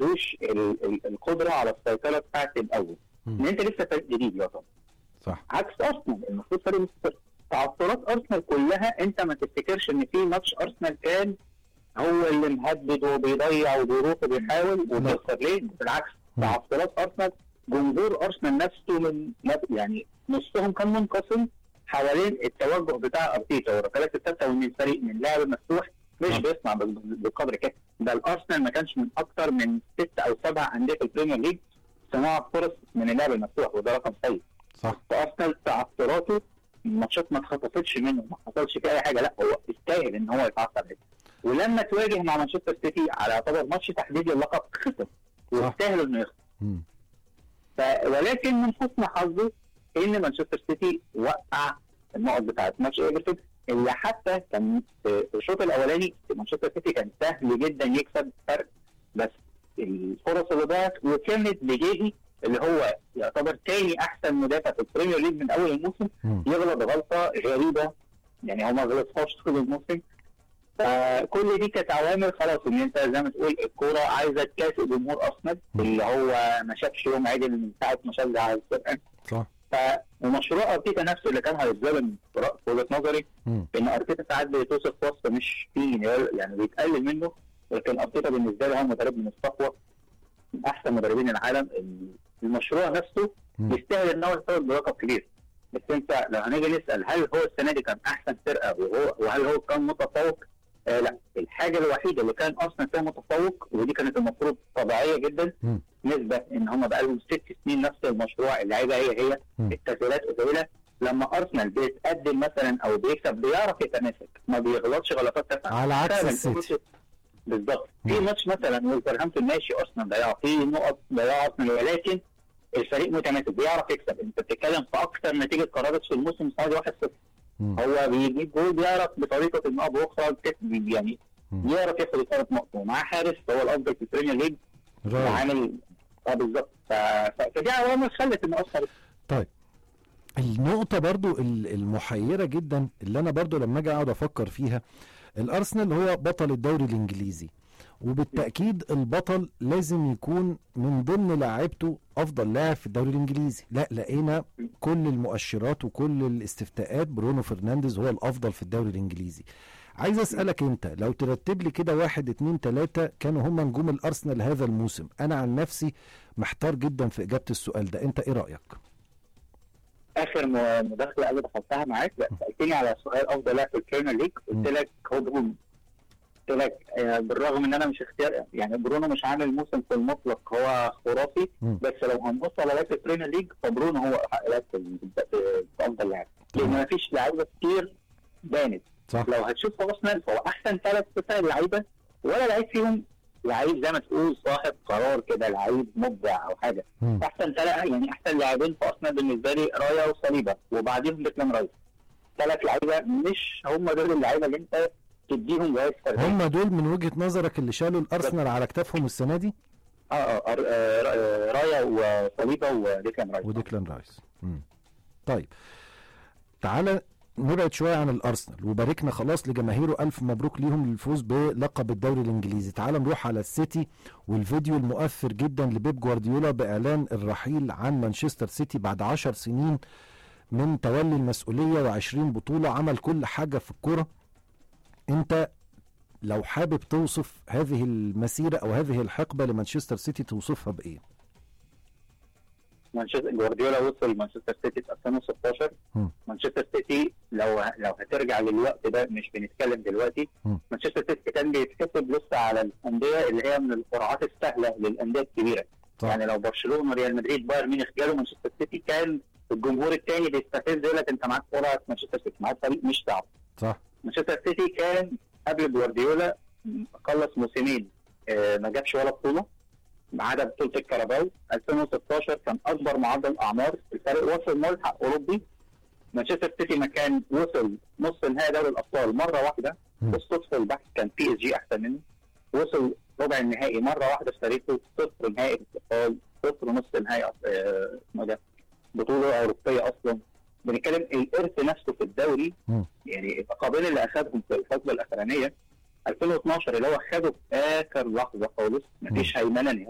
عندوش ال- ال- القدره على السيطره بتاعت الاول مم. ان انت لسه فريق جديد يعتبر صح عكس ارسنال المفروض فريق مستقر تعثرات ارسنال كلها انت ما تفتكرش ان في ماتش ارسنال كان هو اللي مهدد وبيضيع وبيروح وبيحاول وبيخسر ليه؟ بالعكس مم. تعثرات ارسنال جمهور ارسنال نفسه من يعني نصهم كان منقسم حوالين التوجه بتاع ارتيتا وركلات الثابته وان الفريق من لعب مفتوح مش صح. بيصنع بال- بقدر كده ده الارسنال ما كانش من اكتر من ست او سبع انديه في البريمير ليج صناعه فرص من اللعب المفتوح وده رقم سيء صح فارسنال تعثراته الماتشات ما اتخطفتش منه ما حصلش فيه اي حاجه لا هو يستاهل ان هو يتعثر هنا ولما تواجه مع مانشستر سيتي على يعتبر ماتش تحديد اللقب خسر ويستاهل انه يخسر مم. ف... ولكن من حسن حظه ان مانشستر سيتي وقع النقط بتاعت ماتش ايفرتون اللي حتى كان في في الشوط الاولاني مانشستر سيتي كان سهل جدا يكسب فرق بس الفرص اللي ضاعت وكانت بجيهي اللي هو يعتبر تاني احسن مدافع في البريمير ليج من اول الموسم مم. يغلط غلطه غريبه يعني هو ما غلطهاش طول الموسم فكل دي كانت عوامل خلاص ان انت زي ما تقول الكوره عايزه تكافئ جمهور ارسنال مم. اللي هو ما شافش يوم عدل من ساعه ما شجع الفرقه صح ف ومشروع ارتيتا نفسه اللي كان هيتظلم في رأ- في وجهه نظري مم. ان ارتيتا ساعات بيتوصف وصف مش فيه يعني بيتقلل منه لكن ارتيتا بالنسبه لي هو مدرب من الصفوه من احسن مدربين العالم المشروع نفسه مم. يستاهل ان هو يفوز برقم كبير بس انت لو هنيجي نسال هل هو السنه دي كان احسن فرقه وهو وهل هو كان متفوق؟ آه لا الحاجه الوحيده اللي كان ارسنال فيها متفوق ودي كانت المفروض طبيعيه جدا مم. نسبه ان هم بقى لهم ست سنين نفس المشروع اللعيبه هي هي مم. التغييرات قليله لما ارسنال بيتقدم مثلا او بيكسب بيعرف يتماسك ما بيغلطش غلطات تافهه على عكس فعلاً السيتي بالظبط في مم. ماتش مثلا ولفرهامبتون ماشي ارسنال ضيع فيه نقط ضيع ارسنال ولكن الفريق متماسك بيعرف يكسب انت بتتكلم في اكثر نتيجه قرارات في الموسم حوالي 1-0 مم. هو بيجيب جول بيعرف بطريقه ما باخرى كسب يعني مم. بيعرف ياخد الثلاث نقط ومعاه حارس هو الافضل في البريمير ليج رائع وعامل اه بالظبط ف- ف- فدي عوامل خلت ان ارسنال طيب النقطة برضو ال- المحيرة جدا اللي أنا برضو لما أجي أقعد أفكر فيها الأرسنال هو بطل الدوري الإنجليزي وبالتأكيد البطل لازم يكون من ضمن لاعيبته أفضل لاعب في الدوري الإنجليزي لا لقينا كل المؤشرات وكل الاستفتاءات برونو فرنانديز هو الأفضل في الدوري الإنجليزي عايز أسألك أنت لو ترتب لي كده واحد اتنين تلاتة كانوا هم نجوم الأرسنال هذا الموسم أنا عن نفسي محتار جدا في إجابة السؤال ده أنت إيه رأيك؟ اخر م- مداخله اللي دخلتها معاك لا سالتني على سؤال افضل لاعب في البريمير ليج قلت م. لك هو برونو قلت لك آه، بالرغم ان انا مش اختيار يعني برونو مش عامل موسم في المطلق هو خرافي م. بس لو هنبص على لعيبه البريمير ليج فبرونو هو أحق لاعب في في- في افضل لاعب لان ما فيش لعيبه كتير بانت صح لو هتشوف ارسنال فهو احسن ثلاث تسع لعيبه ولا لعيب فيهم لعيب زي ما تقول صاحب قرار كده لعيب مبدع او حاجه مم. احسن ثلاثه يعني احسن لاعبين في ارسنال بالنسبه لي رايا وصليبه وبعديهم ديكلان رايس ثلاث لعيبه مش هم دول اللعيبه اللي انت تديهم جوائز فرديه هم دول من وجهة نظرك اللي شالوا الأرسنال على كتافهم السنة دي اه اه آه، آه، رايا وصليبه وديكلان رايس وديكلان رايس مم. طيب تعالى نبعد شوية عن الأرسنال وباركنا خلاص لجماهيره ألف مبروك ليهم للفوز بلقب الدوري الإنجليزي تعالى نروح على السيتي والفيديو المؤثر جدا لبيب جوارديولا بإعلان الرحيل عن مانشستر سيتي بعد عشر سنين من تولي المسؤولية وعشرين بطولة عمل كل حاجة في الكرة انت لو حابب توصف هذه المسيرة أو هذه الحقبة لمانشستر سيتي توصفها بإيه؟ مانشستر جوارديولا وصل مانشستر سيتي في 2016 مم. مانشستر سيتي لو لو هترجع للوقت ده مش بنتكلم دلوقتي مم. مانشستر سيتي كان بيتحسب لسه على الانديه اللي هي من القرعات السهله للانديه الكبيره صح. يعني لو برشلونه ريال مدريد بايرن ميونخ جالوا مانشستر سيتي كان الجمهور الثاني بيستفز يقول لك انت معاك قرعه مانشستر سيتي معاك فريق مش صعب صح مانشستر سيتي كان قبل جوارديولا خلص موسمين آه، ما جابش ولا بطوله ما عدا بطوله الكاراباو 2016 كان اكبر معدل اعمار الفريق وصل ملحق اوروبي مانشستر سيتي ما كان وصل نص نهائي دوري الابطال مره واحده مم. بالصدفه البحث كان بي اس جي احسن منه وصل ربع النهائي مره واحده في تاريخه صفر نهائي في الابطال صفر نص نهائي أص- آه، اسمه ده بطوله اوروبيه اصلا بنتكلم الارث نفسه في الدوري مم. يعني اللقبين اللي اخذهم في الفتره الاخرانيه 2012 اللي هو خده في اخر لحظه خالص مفيش هيمنه